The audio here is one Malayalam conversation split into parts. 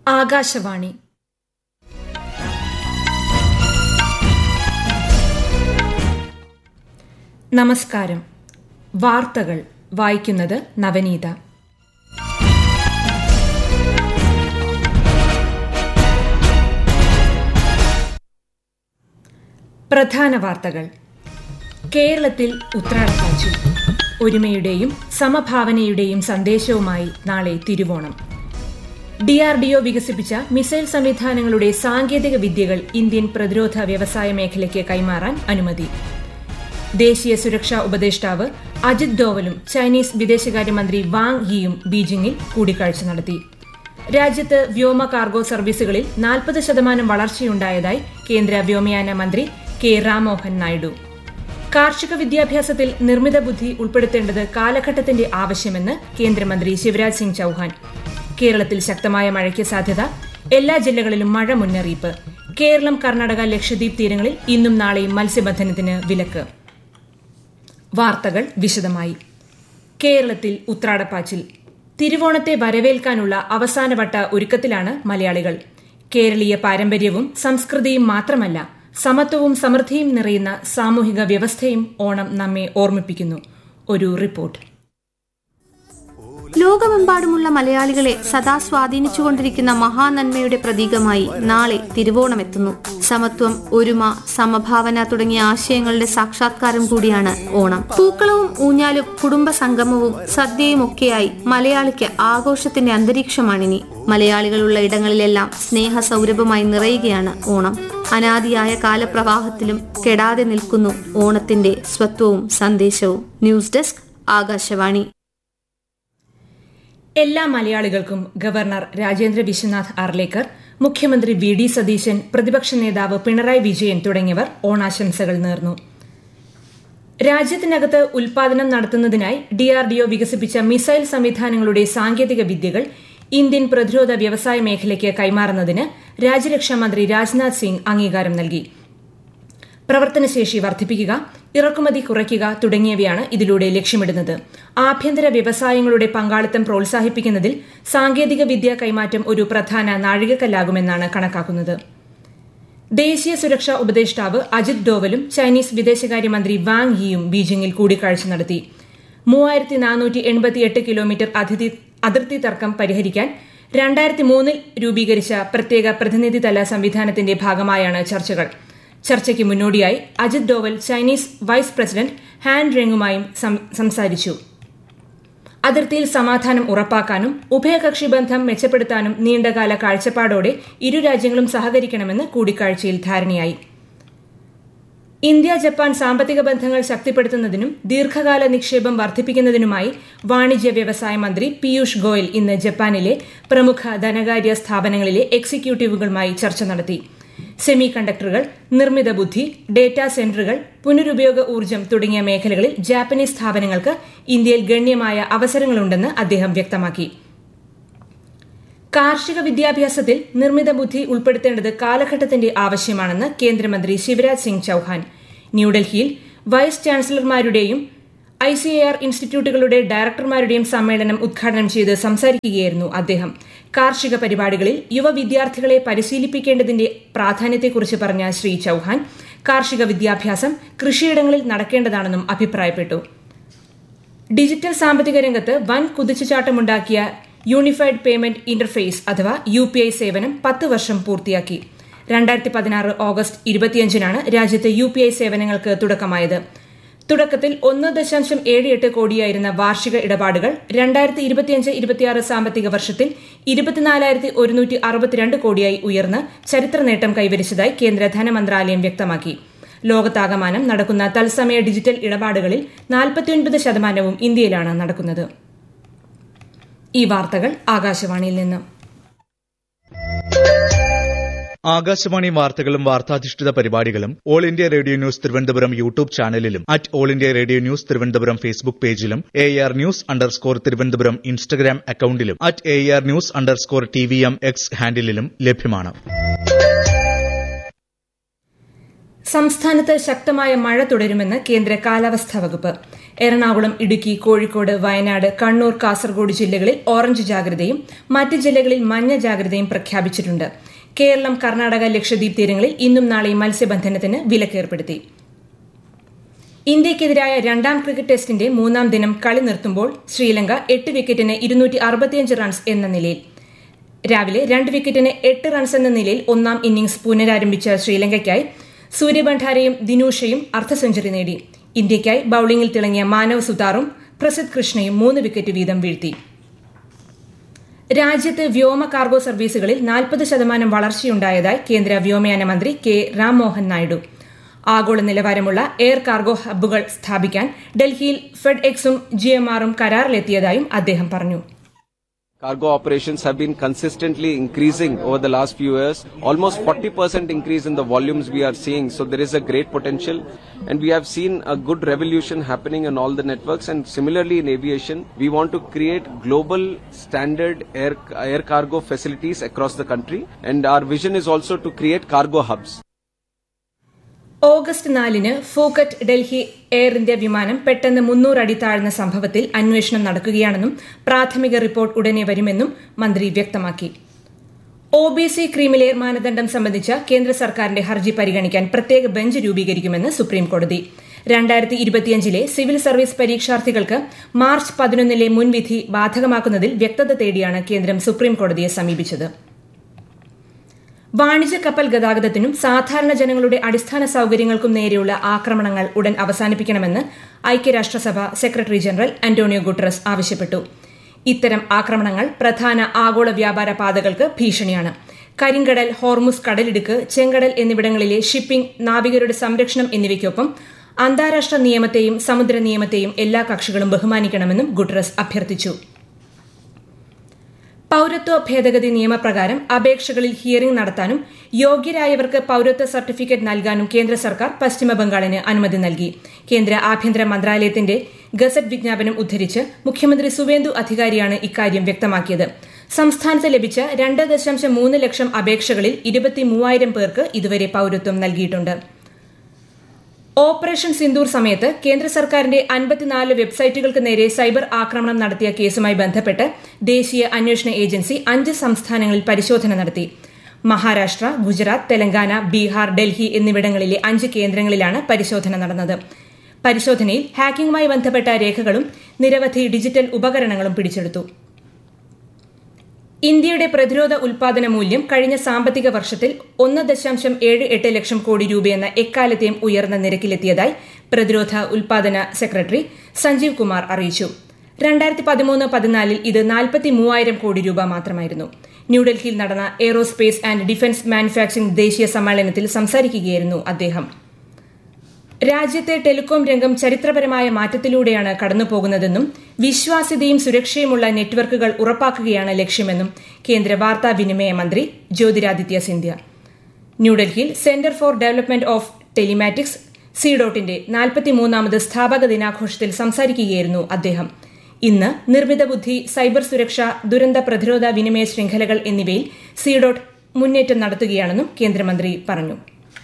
ആകാശവാണി നമസ്കാരം വാർത്തകൾ വായിക്കുന്നത് നവനീത പ്രധാന വാർത്തകൾ കേരളത്തിൽ ഉത്രാടക്കാഴ്ച ഒരുമയുടെയും സമഭാവനയുടെയും സന്ദേശവുമായി നാളെ തിരുവോണം ഡിആർഡിഒ വികസിപ്പിച്ച മിസൈൽ സംവിധാനങ്ങളുടെ സാങ്കേതിക വിദ്യകൾ ഇന്ത്യൻ പ്രതിരോധ വ്യവസായ മേഖലയ്ക്ക് കൈമാറാൻ അനുമതി ദേശീയ സുരക്ഷാ ഉപദേഷ്ടാവ് അജിത് ഡോവലും ചൈനീസ് വിദേശകാര്യമന്ത്രി വാങ് യിയും ബീജിംഗിൽ കൂടിക്കാഴ്ച നടത്തി രാജ്യത്ത് വ്യോമ കാർഗോ സർവീസുകളിൽ നാൽപ്പത് ശതമാനം വളർച്ചയുണ്ടായതായി കേന്ദ്ര വ്യോമയാന മന്ത്രി കെ രാമോഹൻ നായിഡു കാർഷിക വിദ്യാഭ്യാസത്തിൽ നിർമ്മിത ബുദ്ധി ഉൾപ്പെടുത്തേണ്ടത് കാലഘട്ടത്തിന്റെ ആവശ്യമെന്ന് കേന്ദ്രമന്ത്രി ശിവരാജ് സിംഗ് ചൌഹാൻ കേരളത്തിൽ ശക്തമായ മഴയ്ക്ക് സാധ്യത എല്ലാ ജില്ലകളിലും മഴ മുന്നറിയിപ്പ് കേരളം കർണാടക ലക്ഷദ്വീപ് തീരങ്ങളിൽ ഇന്നും നാളെയും മത്സ്യബന്ധനത്തിന് വിലക്ക് വാർത്തകൾ വിശദമായി കേരളത്തിൽ ഉത്രാടപ്പാച്ചിൽ തിരുവോണത്തെ വരവേൽക്കാനുള്ള അവസാനവട്ട ഒരുക്കത്തിലാണ് മലയാളികൾ കേരളീയ പാരമ്പര്യവും സംസ്കൃതിയും മാത്രമല്ല സമത്വവും സമൃദ്ധിയും നിറയുന്ന സാമൂഹിക വ്യവസ്ഥയും ഓണം നമ്മെ ഓർമ്മിപ്പിക്കുന്നു ഒരു റിപ്പോർട്ട് ലോകമെമ്പാടുമുള്ള മലയാളികളെ സദാ സ്വാധീനിച്ചുകൊണ്ടിരിക്കുന്ന മഹാനന്മയുടെ പ്രതീകമായി നാളെ തിരുവോണമെത്തുന്നു സമത്വം ഒരുമ സമഭാവന തുടങ്ങിയ ആശയങ്ങളുടെ സാക്ഷാത്കാരം കൂടിയാണ് ഓണം പൂക്കളവും ഊഞ്ഞാലും കുടുംബ സംഗമവും സദ്യയും ഒക്കെയായി മലയാളിക്ക് ആഘോഷത്തിന്റെ അന്തരീക്ഷമാണിനി മലയാളികളുള്ള ഇടങ്ങളിലെല്ലാം സ്നേഹ സൗരഭമായി നിറയുകയാണ് ഓണം അനാദിയായ കാലപ്രവാഹത്തിലും കെടാതെ നിൽക്കുന്നു ഓണത്തിന്റെ സ്വത്വവും സന്ദേശവും ന്യൂസ് ഡെസ്ക് ആകാശവാണി എല്ലാ മലയാളികൾക്കും ഗവർണർ രാജേന്ദ്ര വിശ്വനാഥ് അർലേക്കർ മുഖ്യമന്ത്രി വി ഡി സതീശൻ പ്രതിപക്ഷ നേതാവ് പിണറായി വിജയൻ തുടങ്ങിയവർ ഓണാശംസകൾ നേർന്നു രാജ്യത്തിനകത്ത് ഉൽപാദനം നടത്തുന്നതിനായി ഡിആർഡിഒ വികസിപ്പിച്ച മിസൈൽ സംവിധാനങ്ങളുടെ സാങ്കേതിക വിദ്യകൾ ഇന്ത്യൻ പ്രതിരോധ വ്യവസായ മേഖലയ്ക്ക് കൈമാറുന്നതിന് രാജ്യരക്ഷാമന്ത്രി രാജ്നാഥ് സിംഗ് അംഗീകാരം നൽകി പ്രവർത്തനശേഷി വർദ്ധിപ്പിക്കുക ഇറക്കുമതി കുറയ്ക്കുക തുടങ്ങിയവയാണ് ഇതിലൂടെ ലക്ഷ്യമിടുന്നത് ആഭ്യന്തര വ്യവസായങ്ങളുടെ പങ്കാളിത്തം പ്രോത്സാഹിപ്പിക്കുന്നതിൽ സാങ്കേതിക വിദ്യാ കൈമാറ്റം ഒരു പ്രധാന നാഴികക്കല്ലാകുമെന്നാണ് കണക്കാക്കുന്നത് ദേശീയ സുരക്ഷാ ഉപദേഷ്ടാവ് അജിത് ഡോവലും ചൈനീസ് വിദേശകാര്യമന്ത്രി വാങ് യിയും ബീജിംഗിൽ കൂടിക്കാഴ്ച നടത്തി മൂവായിരത്തി നാനൂറ്റി എൺപത്തിയെട്ട് കിലോമീറ്റർ അതിർത്തി തർക്കം പരിഹരിക്കാൻ രണ്ടായിരത്തി മൂന്നിൽ രൂപീകരിച്ച പ്രത്യേക പ്രതിനിധിതല സംവിധാനത്തിന്റെ ഭാഗമായാണ് ചർച്ചകൾ ചർച്ചയ്ക്ക് മുന്നോടിയായി Ajit Doval Chinese vice president Han റെങ്ങുമായും സംസാരിച്ചു അതിർത്തിയിൽ സമാധാനം ഉറപ്പാക്കാനും ഉഭയകക്ഷി ബന്ധം മെച്ചപ്പെടുത്താനും നീണ്ടകാല കാഴ്ചപ്പാടോടെ ഇരു രാജ്യങ്ങളും സഹകരിക്കണമെന്ന് കൂടിക്കാഴ്ചയിൽ ധാരണയായി ഇന്ത്യ ജപ്പാൻ സാമ്പത്തിക ബന്ധങ്ങൾ ശക്തിപ്പെടുത്തുന്നതിനും ദീർഘകാല നിക്ഷേപം വർദ്ധിപ്പിക്കുന്നതിനുമായി വാണിജ്യ വ്യവസായ മന്ത്രി പീയൂഷ് ഗോയൽ ഇന്ന് ജപ്പാനിലെ പ്രമുഖ ധനകാര്യ സ്ഥാപനങ്ങളിലെ എക്സിക്യൂട്ടീവുകളുമായി ചർച്ച നടത്തി സെമി കണ്ടക്ടറുകൾ നിർമ്മിത ബുദ്ധി ഡേറ്റാ സെന്ററുകൾ പുനരുപയോഗ ഊർജ്ജം തുടങ്ങിയ മേഖലകളിൽ ജാപ്പനീസ് സ്ഥാപനങ്ങൾക്ക് ഇന്ത്യയിൽ ഗണ്യമായ അവസരങ്ങളുണ്ടെന്ന് അദ്ദേഹം വ്യക്തമാക്കി കാർഷിക വിദ്യാഭ്യാസത്തിൽ നിർമ്മിത ബുദ്ധി ഉൾപ്പെടുത്തേണ്ടത് കാലഘട്ടത്തിന്റെ ആവശ്യമാണെന്ന് കേന്ദ്രമന്ത്രി ശിവരാജ് സിംഗ് ചൌഹാൻ ന്യൂഡൽഹിയിൽ വൈസ് ചാൻസലർമാരുടെയും ഐ സി എ ആർ ഇൻസ്റ്റിറ്റ്യൂട്ടുകളുടെ ഡയറക്ടർമാരുടെയും സമ്മേളനം ഉദ്ഘാടനം ചെയ്ത് സംസാരിക്കുകയായിരുന്നു അദ്ദേഹം കാർഷിക പരിപാടികളിൽ യുവ വിദ്യാർത്ഥികളെ പരിശീലിപ്പിക്കേണ്ടതിന്റെ പ്രാധാന്യത്തെക്കുറിച്ച് പറഞ്ഞ ശ്രീ ചൌഹാൻ കാർഷിക വിദ്യാഭ്യാസം കൃഷിയിടങ്ങളിൽ നടക്കേണ്ടതാണെന്നും അഭിപ്രായപ്പെട്ടു ഡിജിറ്റൽ സാമ്പത്തിക രംഗത്ത് വൻ കുതിച്ചുചാട്ടമുണ്ടാക്കിയ യൂണിഫൈഡ് പേയ്മെന്റ് ഇന്റർഫേസ് അഥവാ യു പി ഐ സേവനം പത്ത് വർഷം പൂർത്തിയാക്കി രണ്ടായിരത്തി പതിനാറ് ഓഗസ്റ്റ് ഇരുപത്തിയഞ്ചിനാണ് രാജ്യത്ത് യു പി ഐ സേവനങ്ങൾക്ക് തുടക്കമായത് തുടക്കത്തിൽ ഒന്ന് ദശാംശം ഏഴ് എട്ട് കോടിയായിരുന്ന വാർഷിക ഇടപാടുകൾ രണ്ടായിരത്തി ഇരുപത്തിയഞ്ച് ഇരുപത്തിയാറ് സാമ്പത്തിക വർഷത്തിൽ ഇരുപത്തിനാലായിരത്തി ഒരുന്നൂറ്റി അറുപത്തിരണ്ട് കോടിയായി ഉയർന്ന് ചരിത്ര നേട്ടം കൈവരിച്ചതായി കേന്ദ്ര ധനമന്ത്രാലയം വ്യക്തമാക്കി ലോകത്താകമാനം നടക്കുന്ന തത്സമയ ഡിജിറ്റൽ ഇടപാടുകളിൽ നാൽപ്പത്തിയൊൻപത് ശതമാനവും ഇന്ത്യയിലാണ് നടക്കുന്നത് ഈ വാർത്തകൾ ആകാശവാണിയിൽ നിന്ന് ആകാശവാണി വാർത്തകളും വാർത്താധിഷ്ഠിത പരിപാടികളും all India radio news Thiruvananthapuram YouTube ചാനലിലും at all India radio news Thiruvananthapuram Facebook പേജിലും A R news underscore Thiruvananthapuram Instagram അക്കൌണ്ടിലും at A R news underscore T V M X ഹാൻഡിലും ലഭ്യമാണ് സംസ്ഥാനത്ത് ശക്തമായ മഴ തുടരുമെന്ന് കേന്ദ്ര കാലാവസ്ഥാ വകുപ്പ് എറണാകുളം ഇടുക്കി കോഴിക്കോട് വയനാട് കണ്ണൂർ കാസർഗോഡ് ജില്ലകളിൽ ഓറഞ്ച് ജാഗ്രതയും മറ്റ് ജില്ലകളിൽ മഞ്ഞ ജാഗ്രതയും പ്രഖ്യാപിച്ചിട്ടുണ്ട് കേരളം കർണാടക ലക്ഷദ്വീപ് തീരങ്ങളിൽ ഇന്നും നാളെയും മത്സ്യബന്ധനത്തിന് വിലക്കേർപ്പെടുത്തി ഇന്ത്യയ്ക്കെതിരായ രണ്ടാം ക്രിക്കറ്റ് ടെസ്റ്റിന്റെ മൂന്നാം ദിനം കളി നിർത്തുമ്പോൾ ശ്രീലങ്ക എട്ട് വിക്കറ്റിന് ഇരുന്നൂറ്റി അറുപത്തിയഞ്ച് റൺസ് എന്ന നിലയിൽ രാവിലെ രണ്ട് വിക്കറ്റിന് എട്ട് റൺസ് എന്ന നിലയിൽ ഒന്നാം ഇന്നിംഗ്സ് പുനരാരംഭിച്ച ശ്രീലങ്കയ്ക്കായി സൂര്യബണ്ഡാരയും ദിനൂഷയും അർദ്ധ സെഞ്ചുറി നേടി ഇന്ത്യയ്ക്കായി ബൌളിംഗിൽ തിളങ്ങിയ മാനവ് സുതാറും പ്രസിദ്ധ് കൃഷ്ണയും മൂന്ന് വിക്കറ്റ് വീതം വീഴ്ത്തി രാജ്യത്ത് വ്യോമ കാർഗോ സർവീസുകളിൽ നാൽപ്പത് ശതമാനം വളർച്ചയുണ്ടായതായി കേന്ദ്ര വ്യോമയാന മന്ത്രി കെ രാംമോഹൻ നായിഡു ആഗോള നിലവാരമുള്ള എയർ കാർഗോ ഹബ്ബുകൾ സ്ഥാപിക്കാൻ ഡൽഹിയിൽ ഫെഡ് എക്സും ജിഎംആറും കരാറിലെത്തിയതായും അദ്ദേഹം പറഞ്ഞു Cargo operations have been consistently increasing over the last few years, almost 40% increase in the volumes we are seeing. So there is a great potential and we have seen a good revolution happening in all the networks and similarly in aviation, we want to create global standard air, air cargo facilities across the country and our vision is also to create cargo hubs. August നാലിന് ഫൂക്കറ്റ് ഡൽഹി എയർ ഇന്ത്യ വിമാനം പെട്ടെന്ന് മുന്നൂറ് അടി താഴ്ന്ന സംഭവത്തിൽ അന്വേഷണം നടക്കുകയാണെന്നും പ്രാഥമിക റിപ്പോർട്ട് ഉടനെ വരുമെന്നും മന്ത്രി വ്യക്തമാക്കി ഒ ബി സി ക്രീമിലെയർ മാനദണ്ഡം സംബന്ധിച്ച കേന്ദ്ര സർക്കാരിന്റെ ഹർജി പരിഗണിക്കാൻ പ്രത്യേക ബെഞ്ച് രൂപീകരിക്കുമെന്ന് സുപ്രീംകോടതി രണ്ടായിരത്തി ഇരുപത്തിയഞ്ചിലെ സിവിൽ സർവീസ് പരീക്ഷാർത്ഥികൾക്ക് മാർച്ച് പതിനൊന്നിലെ മുൻവിധി ബാധകമാക്കുന്നതിൽ വ്യക്തത തേടിയാണ് കേന്ദ്രം സുപ്രീംകോടതിയെ സമീപിച്ചത് വാണിജ്യ കപ്പൽ ഗതാഗതത്തിനും സാധാരണ ജനങ്ങളുടെ അടിസ്ഥാന സൌകര്യങ്ങൾക്കും നേരെയുള്ള ആക്രമണങ്ങൾ ഉടൻ അവസാനിപ്പിക്കണമെന്ന് ഐക്യരാഷ്ട്രസഭ സെക്രട്ടറി ജനറൽ അന്റോണിയോ ഗുട്ടറസ് ആവശ്യപ്പെട്ടു ഇത്തരം ആക്രമണങ്ങൾ പ്രധാന ആഗോള വ്യാപാര പാതകൾക്ക് ഭീഷണിയാണ് കരിങ്കടൽ ഹോർമുസ് കടലിടുക്ക് ചെങ്കടൽ എന്നിവിടങ്ങളിലെ ഷിപ്പിംഗ് നാവികരുടെ സംരക്ഷണം എന്നിവയ്ക്കൊപ്പം അന്താരാഷ്ട്ര നിയമത്തെയും സമുദ്ര നിയമത്തെയും എല്ലാ കക്ഷികളും ബഹുമാനിക്കണമെന്നും ഗുട്ടറസ് അഭ്യർത്ഥിച്ചു പൌരത്വ ഭേദഗതി നിയമപ്രകാരം അപേക്ഷകളിൽ ഹിയറിംഗ് നടത്താനും യോഗ്യരായവർക്ക് പൌരത്വ സർട്ടിഫിക്കറ്റ് നൽകാനും കേന്ദ്ര സർക്കാർ പശ്ചിമബംഗാളിന് അനുമതി നൽകി കേന്ദ്ര ആഭ്യന്തര മന്ത്രാലയത്തിന്റെ ഗസറ്റ് വിജ്ഞാപനം ഉദ്ധരിച്ച് മുഖ്യമന്ത്രി സുവേന്ദു അധികാരിയാണ് ഇക്കാര്യം വ്യക്തമാക്കിയത് സംസ്ഥാനത്ത് ലഭിച്ച രണ്ട് ദശാംശം മൂന്ന് ലക്ഷം അപേക്ഷകളിൽ ഇരുപത്തി മൂവായിരം പേർക്ക് ഇതുവരെ പൌരത്വം നൽകിയിട്ടുണ്ട് ഓപ്പറേഷൻ സിന്ദൂർ സമയത്ത് കേന്ദ്ര സർക്കാരിന്റെ അൻപത്തിനാല് വെബ്സൈറ്റുകൾക്ക് നേരെ സൈബർ ആക്രമണം നടത്തിയ കേസുമായി ബന്ധപ്പെട്ട് ദേശീയ അന്വേഷണ ഏജൻസി അഞ്ച് സംസ്ഥാനങ്ങളിൽ പരിശോധന നടത്തി മഹാരാഷ്ട്ര ഗുജറാത്ത് തെലങ്കാന ബീഹാർ ഡൽഹി എന്നിവിടങ്ങളിലെ അഞ്ച് കേന്ദ്രങ്ങളിലാണ് പരിശോധന നടന്നത് പരിശോധനയിൽ ഹാക്കിംഗുമായി ബന്ധപ്പെട്ട രേഖകളും നിരവധി ഡിജിറ്റൽ ഉപകരണങ്ങളും പിടിച്ചെടുത്തു ഇന്ത്യയുടെ പ്രതിരോധ ഉൽപാദന മൂല്യം കഴിഞ്ഞ സാമ്പത്തിക വർഷത്തിൽ ഒന്ന് ദശാംശം ഏഴ് എട്ട് ലക്ഷം കോടി രൂപയെന്ന എക്കാലത്തെയും ഉയർന്ന നിരക്കിലെത്തിയതായി പ്രതിരോധ ഉൽപാദന സെക്രട്ടറി സഞ്ജീവ് കുമാർ അറിയിച്ചു രണ്ടായിരത്തി പതിമൂന്ന് പതിനാലിൽ ഇത് നാൽപ്പത്തി മൂവായിരം കോടി രൂപ മാത്രമായിരുന്നു ന്യൂഡൽഹിയിൽ നടന്ന എയ്റോസ്പേസ് ആൻഡ് ഡിഫൻസ് മാനുഫാക്ചറിംഗ് ദേശീയ സമ്മേളനത്തിൽ സംസാരിക്കുകയായിരുന്നു അദ്ദേഹം രാജ്യത്തെ ടെലികോം രംഗം ചരിത്രപരമായ മാറ്റത്തിലൂടെയാണ് കടന്നുപോകുന്നതെന്നും വിശ്വാസ്യതയും സുരക്ഷയുമുള്ള നെറ്റ്വർക്കുകൾ ഉറപ്പാക്കുകയാണ് ലക്ഷ്യമെന്നും കേന്ദ്ര വാർത്താവിനിമയ മന്ത്രി ജ്യോതിരാദിത്യ സിന്ധ്യ ന്യൂഡൽഹിയിൽ centre for development of telematics സിഡോട്ടിന്റെ നാൽപ്പത്തിമൂന്നാമത് സ്ഥാപക ദിനാഘോഷത്തിൽ സംസാരിക്കുകയായിരുന്നു അദ്ദേഹം ഇന്ന് നിർമ്മിത ബുദ്ധി സൈബർ സുരക്ഷ ദുരന്ത പ്രതിരോധ വിനിമയ ശൃംഖലകൾ എന്നിവയിൽ സിഡോട്ട് മുന്നേറ്റം നടത്തുകയാണെന്നും കേന്ദ്രമന്ത്രി പറഞ്ഞു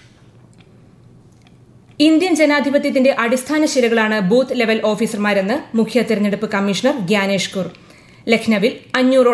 ഇന്ത്യൻ ജനാധിപത്യത്തിന്റെ അടിസ്ഥാന ശിലകളാണ് ബൂത്ത് ലെവൽ ഓഫീസർമാരെന്ന് മുഖ്യ തെരഞ്ഞെടുപ്പ് കമ്മീഷണർ ഗ്യാനേഷ് കുർ ലക്നൌവിൽ അഞ്ഞൂറോളം